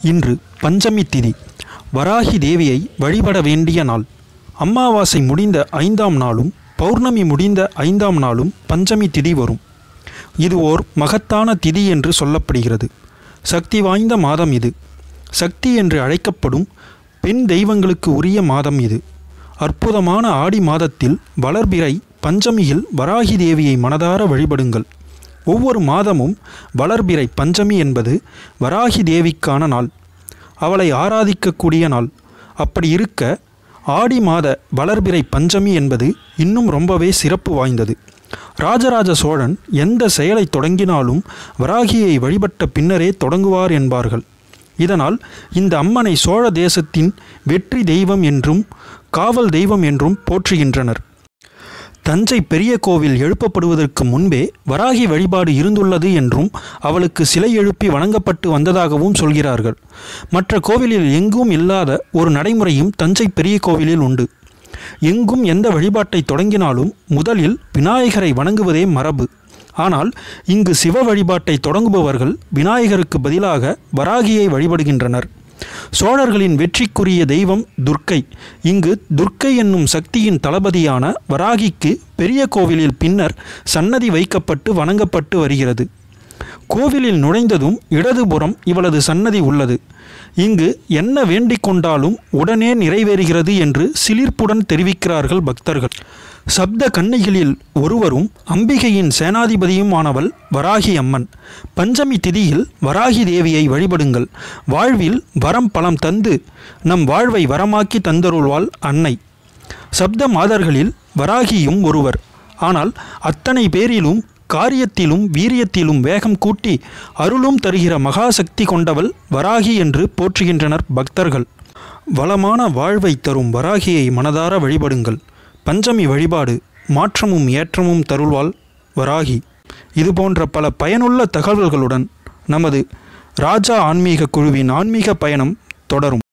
இன்று பஞ்சமி திதி வராகி தேவியை வழிபட வேண்டிய நாள் அமாவாசை முடிந்த ஐந்தாம் நாளும் பௌர்ணமி முடிந்த ஐந்தாம் நாளும் பஞ்சமி திதி வரும் இது ஓர் மகத்தான திதி என்று சொல்லப்படுகிறது சக்தி வாய்ந்த மாதம் இது சக்தி என்று அழைக்கப்படும் பெண் தெய்வங்களுக்கு உரிய மாதம் இது அற்புதமான ஆடி மாதத்தில் வளர்பிறை பஞ்சமியில் வராகி தேவியை மனதார வழிபடுங்கள் ஒவ்வொரு மாதமும் வளர்பிறை பஞ்சமி என்பது வராகி தேவிக்கான நாள் அவளை ஆராதிக்கக்கூடிய நாள் அப்படி இருக்க ஆடி மாத வளர்பிறை பஞ்சமி என்பது இன்னும் ரொம்பவே சிறப்பு வாய்ந்தது ராஜராஜ சோழன் எந்த செயலை தொடங்கினாலும் வராகியை வழிபட்ட பின்னரே தொடங்குவார் என்பார்கள் இதனால் இந்த அம்மனை சோழ தேசத்தின் வெற்றி தெய்வம் என்றும் காவல் தெய்வம் என்றும் போற்றுகின்றனர் தஞ்சை பெரிய கோவில் எழுப்பப்படுவதற்கு முன்பே வராகி வழிபாடு இருந்துள்ளது என்றும் அவளுக்கு சிலை எழுப்பி வணங்கப்பட்டு வந்ததாகவும் சொல்கிறார்கள் மற்ற கோவிலில் எங்கும் இல்லாத ஒரு நடைமுறையும் தஞ்சை பெரிய கோவிலில் உண்டு எங்கும் எந்த வழிபாட்டை தொடங்கினாலும் முதலில் விநாயகரை வணங்குவதே மரபு ஆனால் இங்கு சிவ வழிபாட்டை தொடங்குபவர்கள் விநாயகருக்கு பதிலாக வராகியை வழிபடுகின்றனர் சோழர்களின் வெற்றிக்குரிய தெய்வம் துர்க்கை இங்கு துர்க்கை என்னும் சக்தியின் தளபதியான வராகிக்கு பெரிய கோவிலில் பின்னர் சன்னதி வைக்கப்பட்டு வணங்கப்பட்டு வருகிறது கோவிலில் நுழைந்ததும் இடதுபுறம் இவளது சன்னதி உள்ளது இங்கு என்ன வேண்டிக் கொண்டாலும் உடனே நிறைவேறுகிறது என்று சிலிர்ப்புடன் தெரிவிக்கிறார்கள் பக்தர்கள் சப்த கன்னிகளில் ஒருவரும் அம்பிகையின் சேனாதிபதியுமானவள் வராகி அம்மன் பஞ்சமி திதியில் வராகி தேவியை வழிபடுங்கள் வாழ்வில் வரம் பலம் தந்து நம் வாழ்வை வரமாக்கி தந்தருள்வாள் அன்னை சப்த மாதர்களில் வராகியும் ஒருவர் ஆனால் அத்தனை பேரிலும் காரியத்திலும் வீரியத்திலும் வேகம் கூட்டி அருளும் தருகிற மகாசக்தி கொண்டவள் வராகி என்று போற்றுகின்றனர் பக்தர்கள் வளமான வாழ்வை தரும் வராகியை மனதார வழிபடுங்கள் பஞ்சமி வழிபாடு மாற்றமும் ஏற்றமும் தருள்வாள் வராகி இது போன்ற பல பயனுள்ள தகவல்களுடன் நமது ராஜா ஆன்மீக குழுவின் ஆன்மீக பயணம் தொடரும்